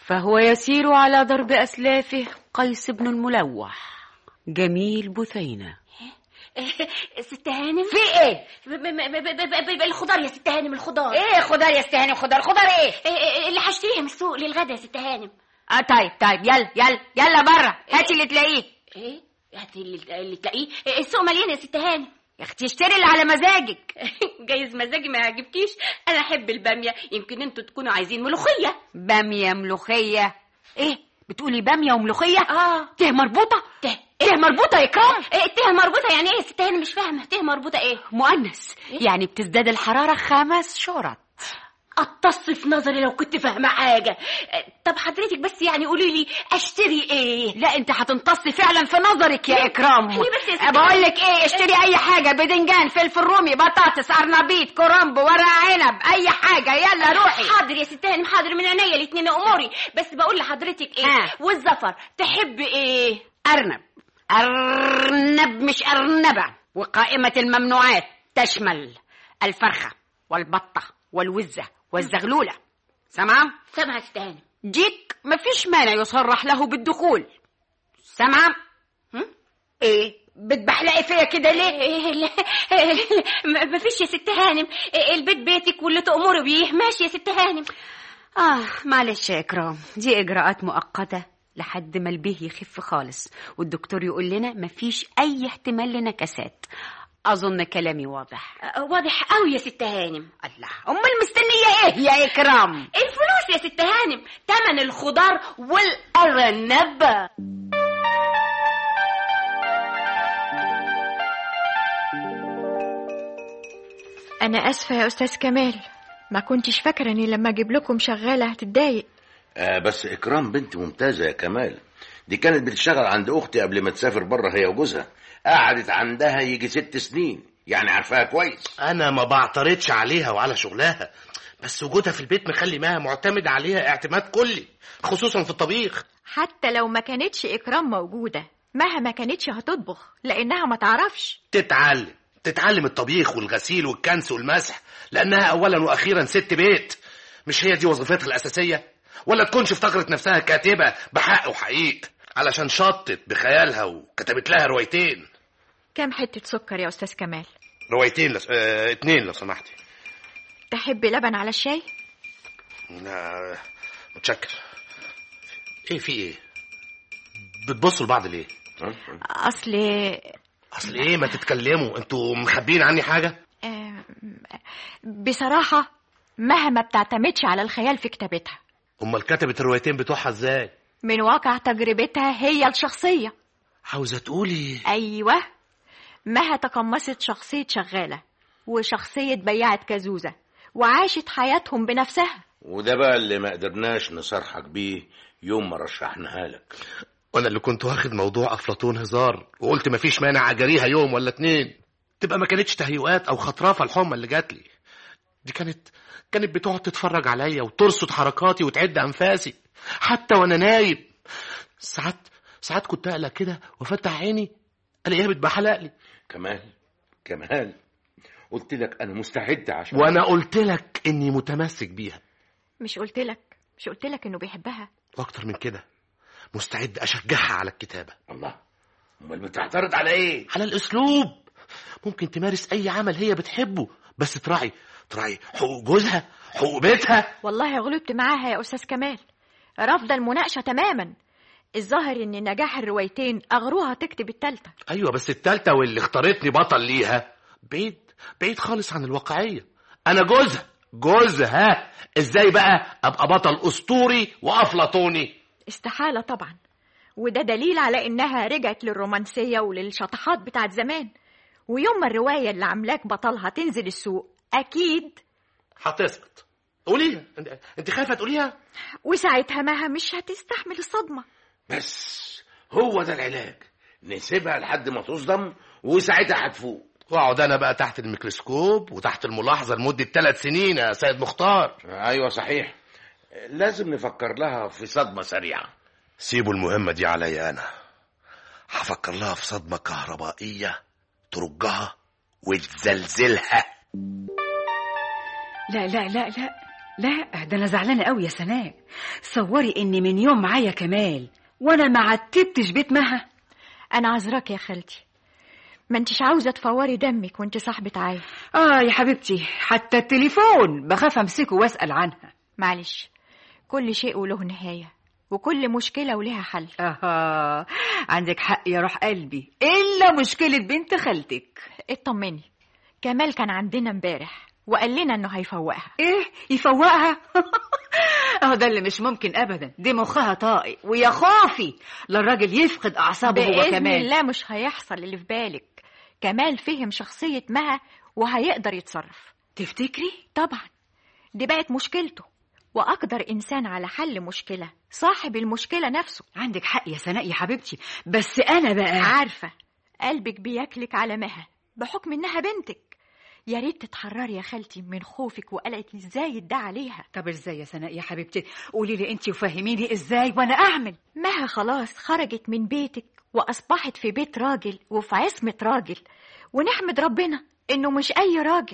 فهو يسير على ضرب أسلافه قيس بن الملوح جميل بثينة ست هانم في ايه؟ ب- ب- ب- ب- ب- الخضار يا ست هانم الخضار ايه خضار يا استهاني خضار خضار ايه؟ إيه- إيه اللي هشتريها من السوق للغدا يا ست هانم اه طيب طيب يلا يلا يلا بره هاتي اللي تلاقيه ايه هاتي اللي, اللي تلاقيه إيه، السوق مليان يا ست هانم يا اختي اشتري اللي على مزاجك جايز مزاجي ما يعجبكيش انا احب الباميه يمكن انتوا تكونوا عايزين ملوخيه باميه ملوخيه ايه بتقولي باميه وملوخيه اه ته مربوطه ته ته مربوطه يا كرام إيه ته مربوطه يعني ايه يا ست هانم مش فاهمه ته مربوطه ايه مؤنث يعني بتزداد الحراره خمس شرط اتص في نظري لو كنت فاهمه حاجه إيه، طب حضرتك بس يعني قولي لي اشتري ايه لا انت هتمتصي فعلا في نظرك يا اكرام ليه بس يا ست بقول لك ايه اشتري اي حاجه بدنجان فلفل رومي بطاطس ارنبيط كرنب ورق عنب اي حاجه يلا روحي حاضر يا ست هانم حاضر من عينيا الاتنين اموري بس بقول لحضرتك ايه ها. والزفر تحب ايه ارنب ارنب مش ارنبه وقائمه الممنوعات تشمل الفرخه والبطه والوزه والزغلوله سمعه سامعه يا ست هانم جيك مفيش مانع يصرح له بالدخول سمعه هم؟ ايه بتبحلقي فيا كده ليه إيه لا ما فيش يا ست هانم إيه البيت بيتك واللي تأمري بيه ماشي يا ست هانم اه معلش يا اكرام دي اجراءات مؤقته لحد ما البيه يخف خالص والدكتور يقول لنا مفيش اي احتمال لنكسات اظن كلامي واضح آه، واضح قوي يا ست هانم الله امال مستنيه ايه يا اكرام الفلوس يا ست هانم تمن الخضار والأرنب أنا آسفة يا أستاذ كمال ما كنتش فاكرة إني لما أجيب لكم شغالة هتتضايق آه بس إكرام بنت ممتازة يا كمال دي كانت بتشتغل عند أختي قبل ما تسافر بره هي وجوزها قعدت عندها يجي ست سنين يعني عارفاها كويس انا ما بعترضش عليها وعلى شغلها بس وجودها في البيت مخلي مها معتمد عليها اعتماد كلي خصوصا في الطبيخ حتى لو ما كانتش إكرام موجودة مها ما كانتش هتطبخ لأنها ما تعرفش تتعلم تتعلم الطبيخ والغسيل والكنس والمسح لانها اولا واخيرا ست بيت مش هي دي وظيفتها الاساسيه ولا تكونش افتكرت نفسها كاتبه بحق وحقيق علشان شطت بخيالها وكتبت لها روايتين كام حتة سكر يا أستاذ كمال روايتين لس... اه... اتنين لو سمحتي تحب لبن على الشاي لا متشكر ايه في ايه بتبصوا لبعض ليه أصل اصل ايه ما تتكلموا انتوا مخبيين عني حاجه آم، بصراحة مها ما بتعتمدش على الخيال في كتابتها امال كتبت الروايتين بتوعها ازاي من واقع تجربتها هي الشخصية عاوزه تقولي أيوة مها تقمصت شخصية شغالة وشخصية بياعة كازوزة وعاشت حياتهم بنفسها وده بقى اللي ما قدرناش نصرحك بيه يوم ما رشحناها لك وانا اللي كنت واخد موضوع افلاطون هزار وقلت مفيش مانع اجاريها يوم ولا اتنين تبقى ما كانتش تهيؤات او خطرافه الحمى اللي جات لي دي كانت كانت بتقعد تتفرج عليا وترصد حركاتي وتعد انفاسي حتى وانا نايم ساعات ساعات كنت اقلق كده وافتح عيني الاقيها بتبحلق لي كمال كمال قلت لك انا مستعد عشان وانا قلت لك اني متمسك بيها مش قلتلك مش قلتلك إنه بيحبها واكتر من كده مستعد اشجعها على الكتابه الله امال بتعترض على ايه على الاسلوب ممكن تمارس اي عمل هي بتحبه بس تراعي تراعي حقوق جوزها حقوق بيتها والله غلبت معاها يا أستاذ كمال رافضة المناقشة تماما الظاهر إن نجاح الروايتين أغروها تكتب التالتة ايوه بس التالتة واللي اختارتني بطل ليها بعيد بعيد خالص عن الواقعيه انا جوزها جوزها ازاي بقى ابقى بطل اسطوري وافلاطوني استحالة طبعا وده دليل على إنها رجعت للرومانسية وللشطحات بتاعت زمان ويوم ما الرواية اللي عاملاك بطلها تنزل السوق أكيد هتسقط قوليها انت- انت خايفه تقوليها وساعتها مها مش هتستحمل الصدمة بس هو ده العلاج نسيبها لحد ما تصدم وساعتها هتفوق واقعد انا بقى تحت الميكروسكوب وتحت الملاحظه لمده ثلاث سنين يا سيد مختار ايوه صحيح لازم نفكر لها في صدمه سريعه سيبوا المهمه دي عليا انا هفكر لها في صدمه كهربائيه ترجها وتزلزلها لا لا لا لا لا ده انا زعلانه قوي يا سناء صوري اني من يوم معايا كمال وانا ما عتبتش بيت مها انا عذراك يا خالتي ما انتش عاوزه تفوري دمك وانت صاحبه عايل اه يا حبيبتي حتى التليفون بخاف امسكه واسال عنها معلش كل شيء وله نهايه وكل مشكله ولها حل اها عندك حق يا روح قلبي الا مشكله بنت خالتك اطمني كمال كان عندنا امبارح وقال لنا انه هيفوقها ايه يفوقها اهو ده اللي مش ممكن ابدا دي مخها طائق ويا خوفي لا الراجل يفقد اعصابه هو باذن كمان الله مش هيحصل اللي في بالك كمال فهم شخصيه مها وهيقدر يتصرف تفتكري طبعا دي بقت مشكلته واقدر انسان على حل مشكله صاحب المشكله نفسه عندك حق يا سناء يا حبيبتي بس انا بقى عارفه قلبك بياكلك على مها بحكم انها بنتك يا ريت تتحرري يا خالتي من خوفك وقلقك ازاي ده عليها طب ازاي يا سناء يا حبيبتي قولي لي انت وفهميني ازاي وانا اعمل مها خلاص خرجت من بيتك واصبحت في بيت راجل وفي عصمه راجل ونحمد ربنا انه مش اي راجل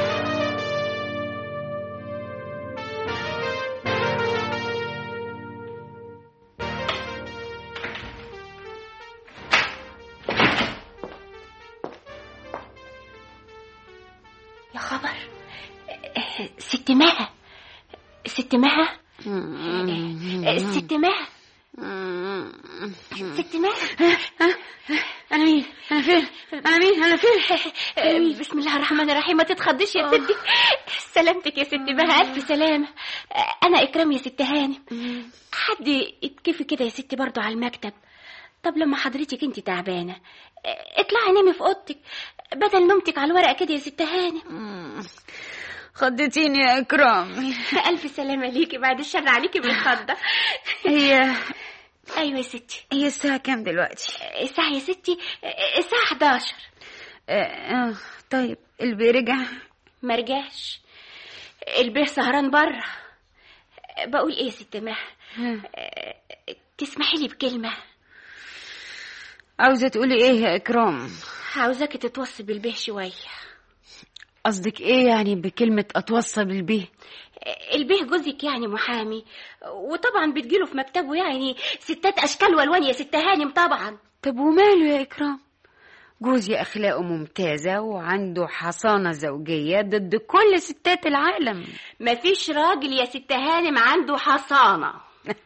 يا خبر آه، ست مها ست مها آه، ست مها ست مها انا مين انا فين انا مين انا فين آه، بسم الله الرحمن الرحيم ما تتخضيش يا ستي سلامتك يا ست مها الف سلامه آه، انا اكرام يا ست هانم حد يتكفي كده يا ستي برضو على المكتب طب لما حضرتك انت تعبانه آه، اطلعي نامي في اوضتك بدل نومتك على الورقه كده يا ست هانم خضتيني يا اكرام الف سلامه ليكي بعد الشر عليكي بالخضه هي ايوه يا ستي هي الساعة كام دلوقتي؟ الساعه يا ستي الساعه 11 آه آه، طيب البي رجع ما رجعش البيه سهران بره بقول ايه يا ست مها آه، تسمحي لي بكلمه عاوزة تقولي ايه يا اكرام؟ عاوزاكي تتوصي بالبيه شويه قصدك ايه يعني بكلمة اتوصل بالبيه؟ البيه جوزك يعني محامي وطبعا بتجيله في مكتبه يعني ستات اشكال والوان يا ست هانم طبعا طب وماله يا اكرام؟ جوزي اخلاقه ممتازة وعنده حصانة زوجية ضد كل ستات العالم مفيش راجل يا ست هانم عنده حصانه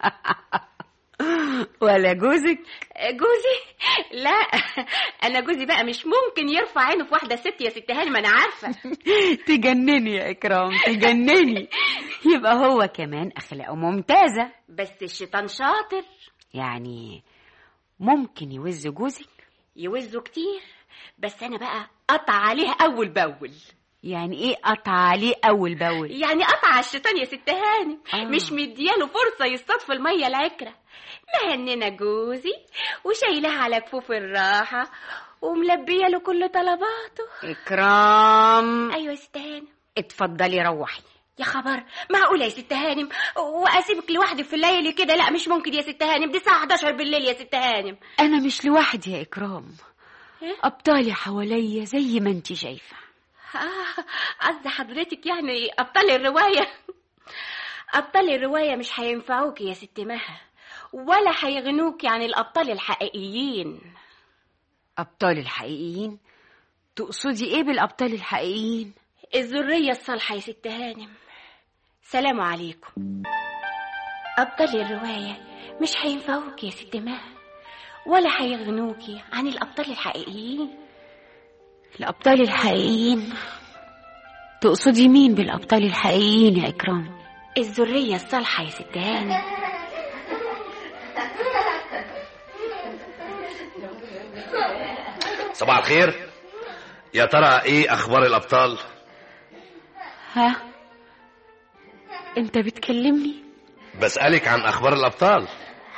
ولا جوزك؟ جوزي لا انا جوزي بقى مش ممكن يرفع عينه في واحده ست يا ست هانم انا عارفه تجنني يا اكرام تجنني يبقى هو كمان اخلاقه ممتازة بس الشيطان شاطر يعني ممكن يوز جوزك؟ يوزه كتير بس انا بقى قطع عليه اول باول يعني ايه قطع عليه اول باول؟ يعني قطع على الشيطان يا ست هانم آه. مش مدياله فرصه يصطاد في الميه العكره مهننه جوزي وشايلاه على كفوف الراحه وملبيه له كل طلباته اكرام ايوه يا ست هانم اتفضلي روحي يا خبر معقولة يا ست هانم واسيبك لوحدي في الليل كده لا مش ممكن يا ست هانم دي الساعة 11 بالليل يا ست هانم انا مش لوحدي يا اكرام إيه؟ ابطالي حواليا زي ما انت شايفه آه، قصدي حضرتك يعني ابطال الرواية ابطال الرواية مش هينفعوك يا ست مها ولا هيغنوك عن الابطال الحقيقيين ابطال الحقيقيين تقصدي ايه بالابطال الحقيقيين الذرية الصالحة يا ست هانم سلام عليكم أبطال الرواية مش هينفعوك يا ست مها ولا هيغنوكي عن الأبطال الحقيقيين الابطال الحقيقيين تقصدي مين بالابطال الحقيقيين يا اكرام الذرية الصالحة يا ست هانم صباح الخير يا ترى ايه اخبار الابطال ها انت بتكلمني بسألك عن اخبار الابطال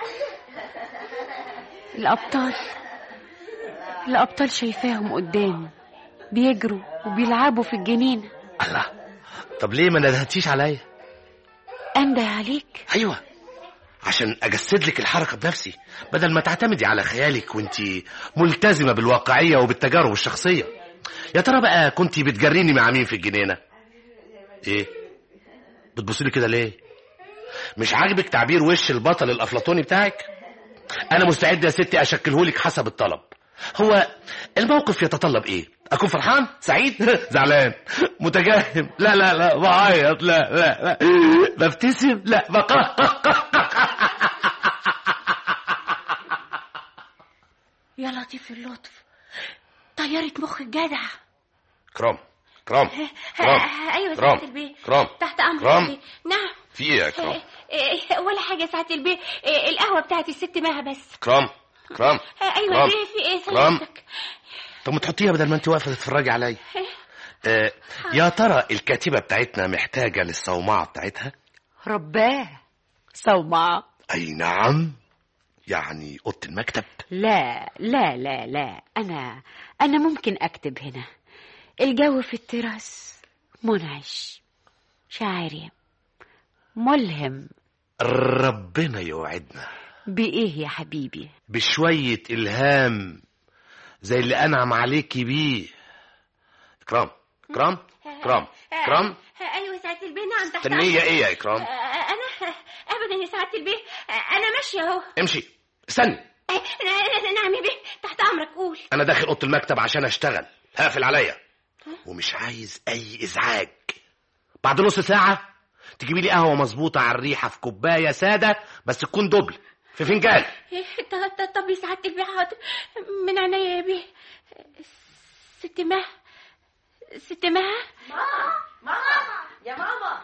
الابطال الابطال شايفاهم قدامي بيجروا وبيلعبوا في الجنينه الله طب ليه ما ندهتيش عليا انده عليك ايوه عشان اجسد لك الحركه بنفسي بدل ما تعتمدي على خيالك وانت ملتزمه بالواقعيه وبالتجارب الشخصيه يا ترى بقى كنت بتجريني مع مين في الجنينه ايه بتبصلي كده ليه مش عاجبك تعبير وش البطل الافلاطوني بتاعك انا مستعد يا ستي اشكلهولك حسب الطلب هو الموقف يتطلب ايه اكون فرحان سعيد زعلان متجهم لا لا لا بعيط لا لا لا ببتسم لا بقى يا لطيف اللطف طيارة مخ الجدع كرام كرام كرام ايوه كرام سعاده البيه كرام تحت امرك كرام. يا بيه. نعم في ايه يا كرام إيه، ولا حاجه سعاده البيه إيه، القهوه بتاعت الست مها بس كرام كرام ايوه كرام. بيه في ايه كرام. سلامتك طب ما تحطيها بدل ما انت واقفه تتفرجي عليا آه يا ترى الكاتبه بتاعتنا محتاجه للصومعه بتاعتها رباه صومعه اي نعم يعني اوضه المكتب لا لا لا لا أنا أنا ممكن أكتب هنا الجو في التراس منعش شاعري ملهم ربنا يوعدنا بإيه يا حبيبي بشويه الهام زي اللي انعم عليكي بيه كرام كرام كرام كرام أيوة ساعة البيه نعم تحت تنية ايه يا اكرام أنا أبدا يا ساعة البيه أنا ماشية أهو امشي استني نعم يا بيه تحت أمرك قول انا داخل اوضه المكتب عشان اشتغل هقفل عليا ومش عايز اي ازعاج بعد نص ساعه تجيبي لي قهوه مظبوطه على الريحه في كوبايه ساده بس تكون دبل في فنجان طب طب يا سعادة البيه حاضر من عينيا يا بيه ست مها ست مها يا ماما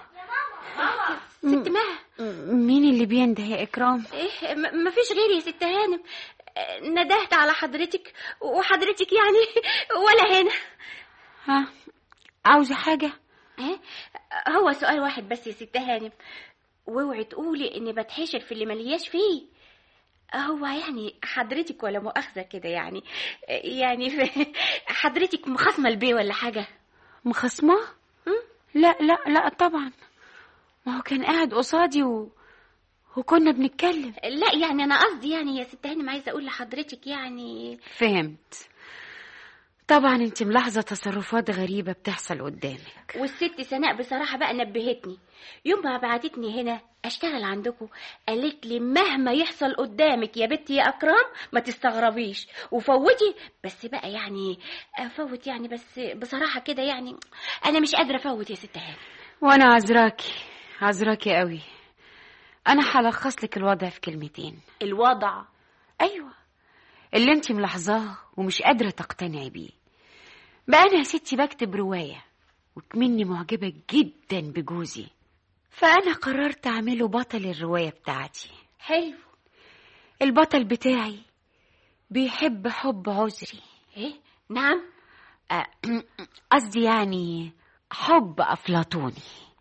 ست مها مين اللي بينده يا إكرام؟ إيه م- مفيش غيري يا ست هانم آه، ندهت على حضرتك وحضرتك يعني ولا هنا ها عاوزة حاجة؟ إيه هو سؤال واحد بس يا ست هانم واوعي تقولي إني بتحشر في اللي ملياش فيه هو يعني حضرتك ولا مؤاخذة كده يعني يعني حضرتك مخاصمة البيه ولا حاجة مخاصمة؟ لا لا لا طبعا ما هو كان قاعد قصادي و... وكنا بنتكلم لا يعني انا قصدي يعني يا ست هانم عايزه اقول لحضرتك يعني فهمت طبعا انت ملاحظه تصرفات غريبه بتحصل قدامك والست سناء بصراحه بقى نبهتني يوم ما بعتتني هنا اشتغل عندكم قالت لي مهما يحصل قدامك يا بنتي يا اكرام ما تستغربيش وفوتي بس بقى يعني افوت يعني بس بصراحه كده يعني انا مش قادره افوت يا ست هانم وانا عذراكي عذراكي قوي انا هلخص لك الوضع في كلمتين الوضع ايوه اللي انت ملاحظاه ومش قادره تقتنعي بيه بقى انا يا ستي بكتب روايه وكمني معجبه جدا بجوزي فانا قررت اعمله بطل الروايه بتاعتي حلو البطل بتاعي بيحب حب عذري ايه نعم آه، قصدي يعني حب افلاطوني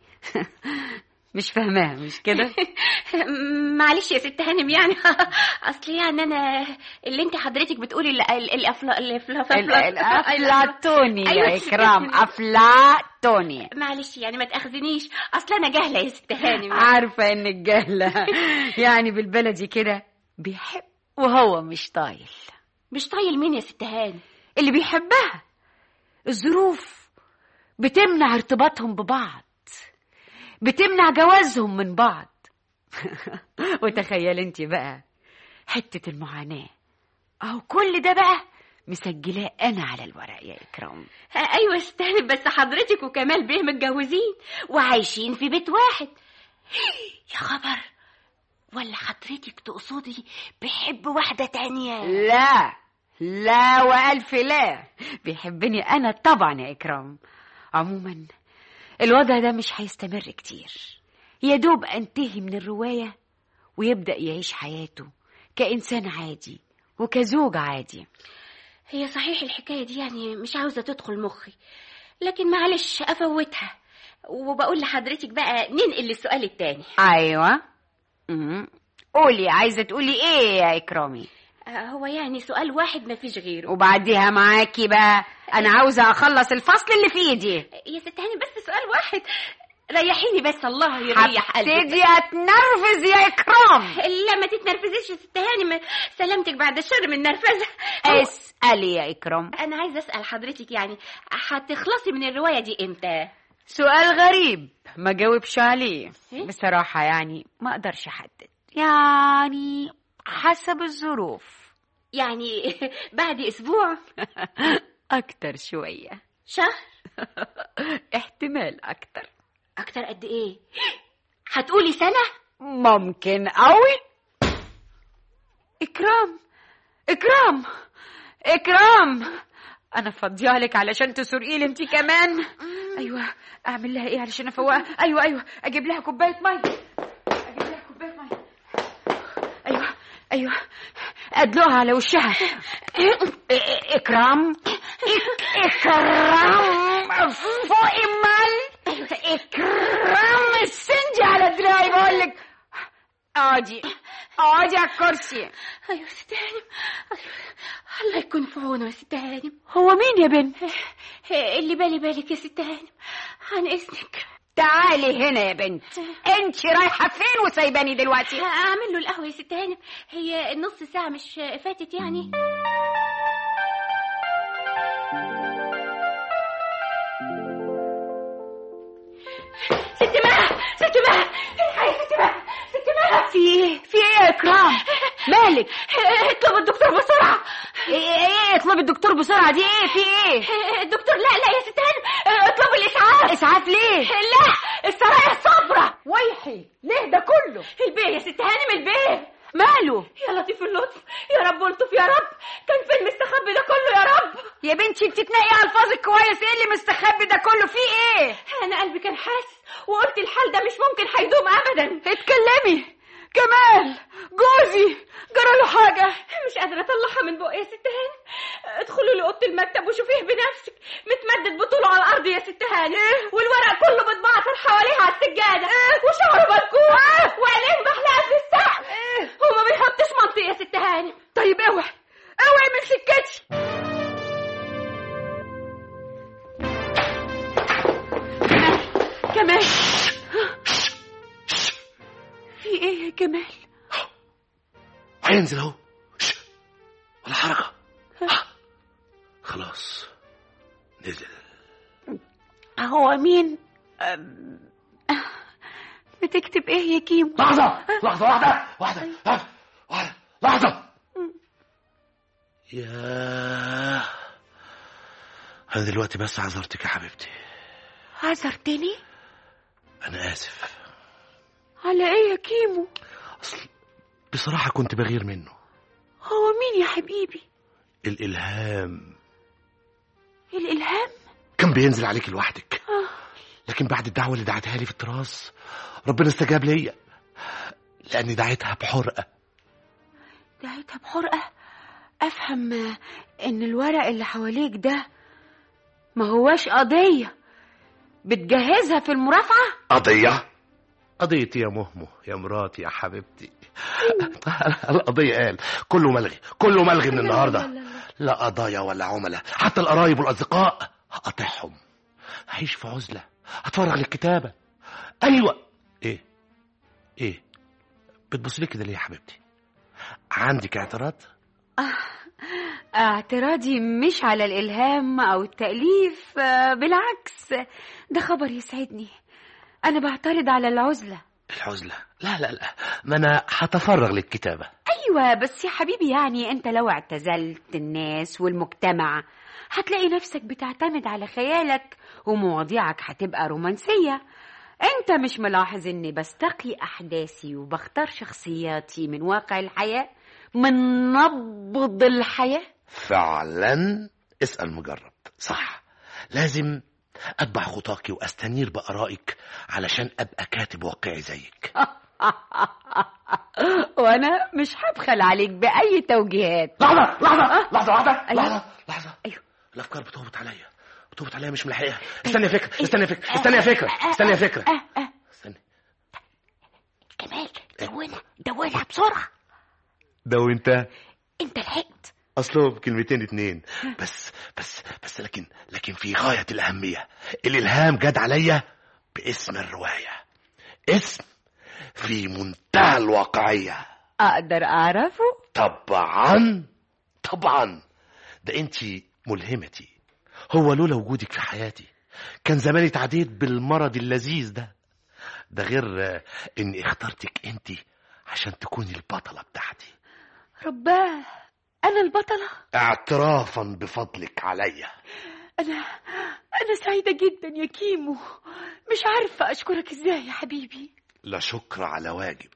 مش فاهماها مش كده معلش يا ست هانم يعني اصل يعني انا اللي انت حضرتك بتقولي ال- ال- الافلا الافلا الافلاطوني يا أيوة. اكرام افلاطوني معلش يعني ما تاخذنيش اصل انا جاهله يا ست هانم عارفه انك جهله يعني بالبلدي كده بيحب وهو مش طايل مش طايل مين يا ست هانم اللي بيحبها الظروف بتمنع ارتباطهم ببعض بتمنع جوازهم من بعض وتخيل انت بقى حتة المعاناة اهو كل ده بقى مسجلاه انا على الورق يا اكرام ايوه استهبل بس حضرتك وكمال بيه متجوزين وعايشين في بيت واحد يا خبر ولا حضرتك تقصدي بيحب واحدة تانية لا لا والف لا بيحبني انا طبعا يا اكرام عموما الوضع ده مش هيستمر كتير يا دوب انتهي من الروايه ويبدا يعيش حياته كانسان عادي وكزوج عادي هي صحيح الحكاية دي يعني مش عاوزة تدخل مخي لكن معلش أفوتها وبقول لحضرتك بقى ننقل للسؤال التاني ايوه أمم. قولي عايزه تقولي ايه يا اكرامي آه، هو يعني سؤال واحد مفيش غيره وبعديها معاكي بقى انا عاوزه اخلص الفصل اللي في ايدي يا ست هاني بس سؤال واحد ريحيني بس الله يريح قلبك هبتدي اتنرفز يا اكرام لا ما تتنرفزيش يا ست هاني ما- سلامتك بعد الشر من النرفزة هو- اسالي يا اكرام انا عايزه اسال حضرتك يعني هتخلصي من الروايه دي امتى سؤال غريب ما جاوبش عليه بصراحة يعني ما اقدرش احدد يعني حسب الظروف يعني بعد اسبوع اكتر شوية شهر احتمال اكتر اكتر قد ايه هتقولي سنه ممكن قوي اكرام اكرام اكرام انا فاضيه لك علشان تسرقي لي انت كمان ايوه اعمل لها ايه علشان افوقها ايوه ايوه اجيب لها كوبايه ميه اجيب لها كوبايه ميه ايوه ايوه ادلقها على وشها اكرام اكرام فوقي مال اكرام السنج على دراعي بقول لك اقعدي اقعدي على الكرسي ايوه يا ست هانم الله يكون في عونه يا ست هانم هو مين يا بنت اللي بالي بالك يا ست هانم عن اذنك تعالي هنا يا بنت انت رايحه فين وسايباني دلوقتي اعمل له القهوه يا ست هانم هي النص ساعه مش فاتت يعني ست مها ست مها الحقي يا ست مها ست مها في ايه في ايه يا اكرام مالك اطلب الدكتور بسرعه ايه ايه اطلب الدكتور بسرعه دي ايه في ايه الدكتور لا لا يا ست هانم اطلبوا الاسعاف اسعاف ليه لا السرايا الصفرا ويحي ليه ده كله البيه يا ست هانم البيه ماله يا لطيف اللطف يا رب الطف يا رب كان فين المستخبي ده كله يا رب يا بنتي انت تنقي الفاظك كويس ايه اللي مستخبي ده كله فيه ايه انا قلبي كان حاسس وقلت الحال ده مش ممكن هيدوم ابدا اتكلمي كمال جوزي جرى له حاجه مش قادره اطلعها من بقي يا ست هانم ادخلوا لي اوضه المكتب وشوفيه بنفسك متمدد بطوله على الارض يا ست هانم والورق كله متبعثر حواليها على السجاده وشعره ملكوع وعينيه محلقه في السقف وما بيحطش منطق يا ست هانم طيب اوعي اوعي من سكتي كمال في ايه يا كمال هينزل اهو شش. ولا حركة ها. خلاص نزل هو مين أم، بتكتب ايه يا كيمو لحظة لحظة واحدة واحدة ها. واحدة لحظة ياه أنا دلوقتي بس عذرتك يا حبيبتي عذرتني أنا آسف على ايه يا كيمو أصل بصراحة كنت بغير منه هو مين يا حبيبي الإلهام الالهام كان بينزل عليك لوحدك لكن بعد الدعوة اللي دعتها لي في التراث ربنا استجاب ليا لأني دعيتها بحرقة دعيتها بحرقة افهم آه، ان الورق اللي حواليك ده ما هواش قضية بتجهزها في المرافعة قضية قضيتي يا مهمو يا مراتي يا حبيبتي القضية قال كله ملغي كله ملغي من النهاردة لا قضايا ولا عملاء حتى القرايب والأصدقاء هقاطعهم هعيش في عزلة هتفرغ للكتابة أيوة إيه إيه بتبص لي كده ليه يا حبيبتي عندك اعتراض اعتراضي مش على الإلهام أو التأليف آه، بالعكس ده خبر يسعدني أنا بعترض على العزلة العزلة لا لا لا ما أنا هتفرغ للكتابة أيوة بس يا حبيبي يعني أنت لو اعتزلت الناس والمجتمع هتلاقي نفسك بتعتمد على خيالك ومواضيعك هتبقى رومانسية أنت مش ملاحظ إني بستقي أحداثي وبختار شخصياتي من واقع الحياة من نبض الحياة فعلا اسأل مجرب صح لازم أتبع خطاكي وأستنير بآرائك علشان أبقى كاتب واقعي زيك وأنا مش هبخل عليك بأي توجيهات لحظة لحظة لحظة واحدة أيوة. لحظة لحظة أيوه. الأفكار بتهبط عليا بتهبط عليا مش ملحقها استني يا فكرة استني يا فكرة استني يا فكرة استني يا فكرة آه آه استني كمال دونها دونها بسرعه ده وانت انت لحقت اصله كلمتين اتنين بس بس بس لكن لكن في غاية الأهمية الإلهام جاد عليا باسم الرواية اسم في منتهى الواقعية أقدر أعرفه طبعا طبعا ده انت ملهمتي هو لولا وجودك في حياتي كان زماني اتعديت بالمرض اللذيذ ده ده غير آه، اني اخترتك انت عشان تكوني البطلة بتاعتي رباه أنا البطلة اعترافا بفضلك عليا أنا أنا سعيدة جدا يا كيمو مش عارفة أشكرك إزاي يا حبيبي لا شكر على واجب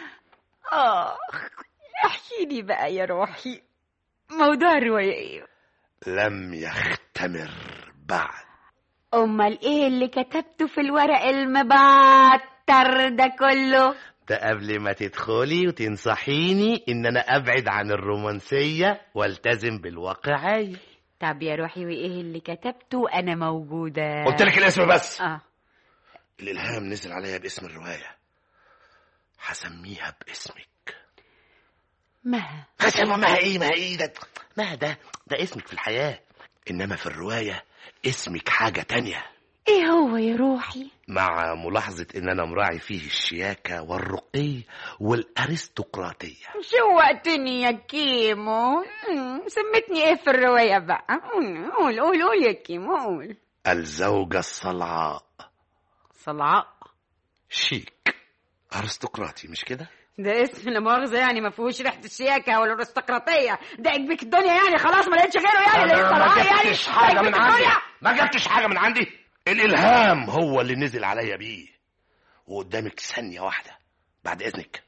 آخ احكي لي بقى يا روحي موضوع الرواية إيه لم يختمر بعد أمال إيه اللي كتبته في الورق المبعتر ده كله ده قبل ما تدخلي وتنصحيني ان انا ابعد عن الرومانسية والتزم بالواقعية طب يا روحي وإيه اللي كتبته أنا موجودة قلت لك الاسم بس آه الالهام نزل عليا باسم الرواية هسميها باسمك ما هسمى ما ايه ما ايه ده ما ده ده اسمك في الحياة انما في الرواية اسمك حاجة تانية إيه هو يا روحي مع ملاحظة ان انا مراعي فيه الشياكة والرقي والارستقراطية شوقتني يا كيمو مم، سمتني ايه في الرواية بقى مم، قول قول قول يا كيمو قول الزوجة الصلعاء صلعاء شيك ارستقراطي مش كده ده اسم لا مؤاخذة يعني ما فيهوش ريحة الشياكة ولا الارستقراطية ده يكبك الدنيا يعني خلاص ما لقيتش غيره يعني أنا لقيت ما صلعاء يعني جبتش حاجة ده من يكبك عندي الدنيا. ما جبتش حاجة من عندي الإلهام هو اللي نزل عليا بيه وقدامك ثانية واحدة بعد إذنك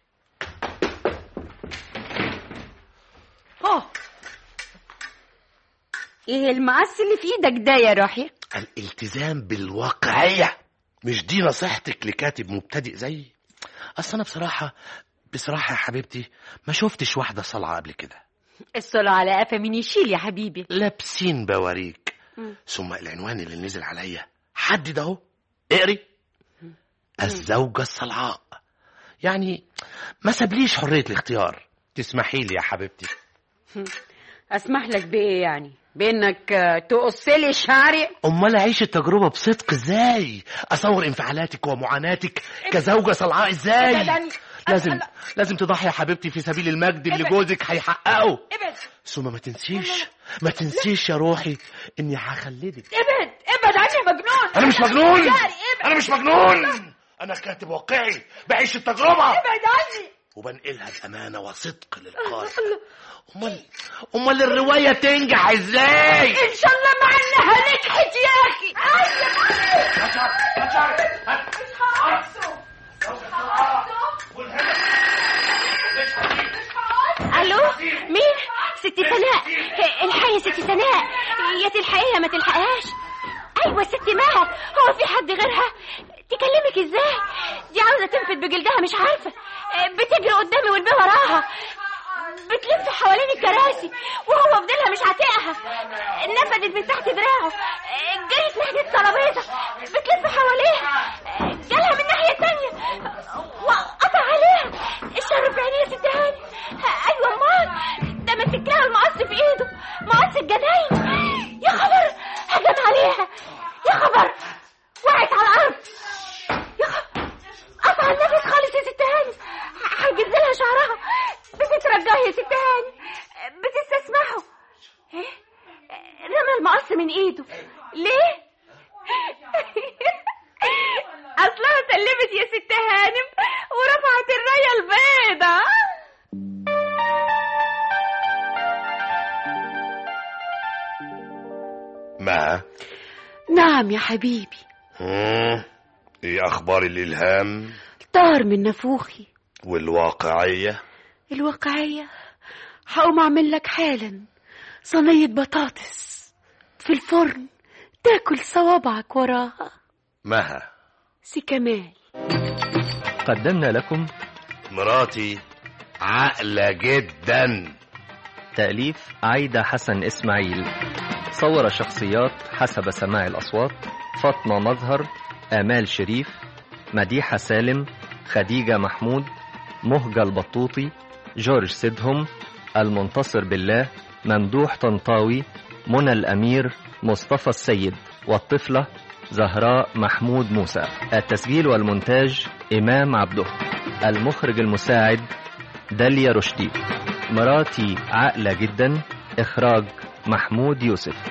اه ايه المقص اللي في ايدك ده يا روحي الالتزام بالواقعية مش دي نصيحتك لكاتب مبتدئ زيي أصل أنا بصراحة بصراحة يا حبيبتي ما شفتش واحدة صلعة قبل كده الصلاة على قفا مين يشيل يا حبيبي لابسين بواريك مم. ثم العنوان اللي نزل عليا حدد اهو اقري الزوجة الصلعاء يعني ما سابليش حرية الاختيار تسمحي لي يا حبيبتي اسمح لك بايه يعني بانك آه، تقص لي شعري امال اعيش التجربة بصدق ازاي اصور انفعالاتك ومعاناتك كزوجة صلعاء ازاي أبداً. لازم أبداً. لازم تضحي يا حبيبتي في سبيل المجد اللي ابعد. جوزك هيحققه ابعد ثم ما تنسيش ما تنسيش يا روحي اني هخلدك ابعد ابعد عني يا مجنون انا مش مجنون شعري ابعد انا مش مجنون انا كاتب واقعي بعيش التجربه ابعد عني وبنقلها بامانه وصدق للقارئ امال امال الروايه تنجح ازاي ان شاء الله مع انها نجحت يا اخي الو مين ست سناء الحقي يا ست سناء يا تلحقيها ما تلحقهاش ايوه ست ماهر هو في حد غيرها تكلمك ازاي دي عاوزه تنفد بجلدها مش عارفه بتجري قدامي والبيه وراها بتلف حوالين الكراسي وهو فضلها مش عاتقها نفدت من تحت دراعه جريت ناحية الترابيزة بتلف حواليها جالها من ناحية تانية وقطع عليها الشر في عينيها ست هاني ايوه امال ده مسك لها المقص في ايده مقص الجناين يا خبر هجم عليها يا خبر وقعت على الارض يا خبر قطع النفس خالص يا ست هاني هيجز لها شعرها بتترجاه يا ست هاني بتستسمحه ايه رمى المقص من ايده ليه اصلها سلمت يا ست هانم ورفعت الرايه البيضة ما نعم يا حبيبي مم. ايه اخبار الالهام طار من نافوخي والواقعيه الواقعية هقوم أعمل لك حالا صينية بطاطس في الفرن تاكل صوابعك وراها مها سي كمال قدمنا لكم مراتي عاقله جدا تأليف عايدة حسن إسماعيل صور شخصيات حسب سماع الأصوات فاطمة مظهر آمال شريف مديحة سالم خديجة محمود مهجة البطوطي جورج سيدهم المنتصر بالله ممدوح طنطاوي منى الأمير مصطفى السيد والطفلة زهراء محمود موسى التسجيل والمونتاج إمام عبده المخرج المساعد داليا رشدي مراتي عاقلة جدا إخراج محمود يوسف